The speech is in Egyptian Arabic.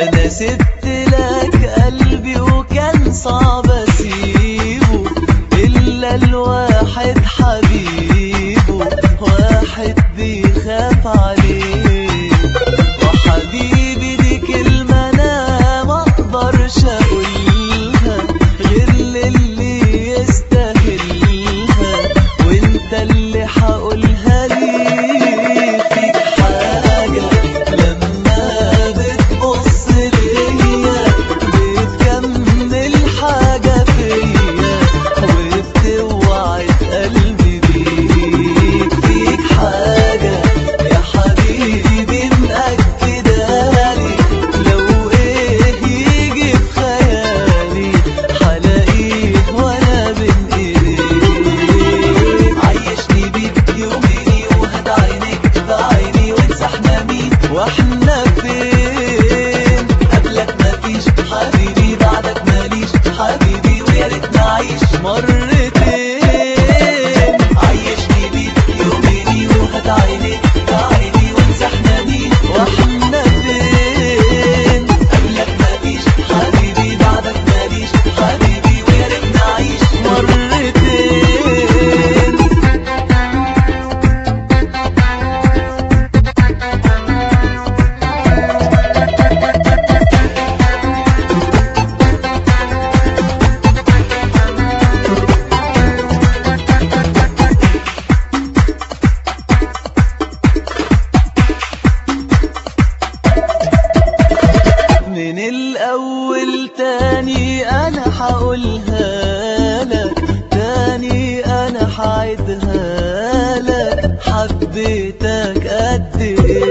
انا سبت لك قلبي وكان صعب اسيبه الا الواحد حبيبه واحد بيخاف عليه وحبيبي دي كلمة انا ما اقدرش اقولها غير للي يستاهلها وانت اللي حقولها لي فيك حاجة لما بتبص ليا بتكمل حاجة فيا وبتوعد قلبي بيك فيك حاجة يا حبيبي مأكدة لي لو ايه يجي في خيالي حلاقيه وانا بين ايديك عيشني بيك يوميني وهد عينيك في عيني وانسى احنا مين واحنا فين قبلك مفيش حبيبي بعدك ماليش حبيبي ويا ريت نعيش مرتين عيشني بيك يوميني وهد عينيك في عيني وانسى احنا مين واحنا فين قبلك مفيش حبيبي بعدك ماليش حبيبي ويا ريت نعيش مرتين من الأول تاني أنا حقولها لك تاني أنا حعيدها لك حبيتك قد إيه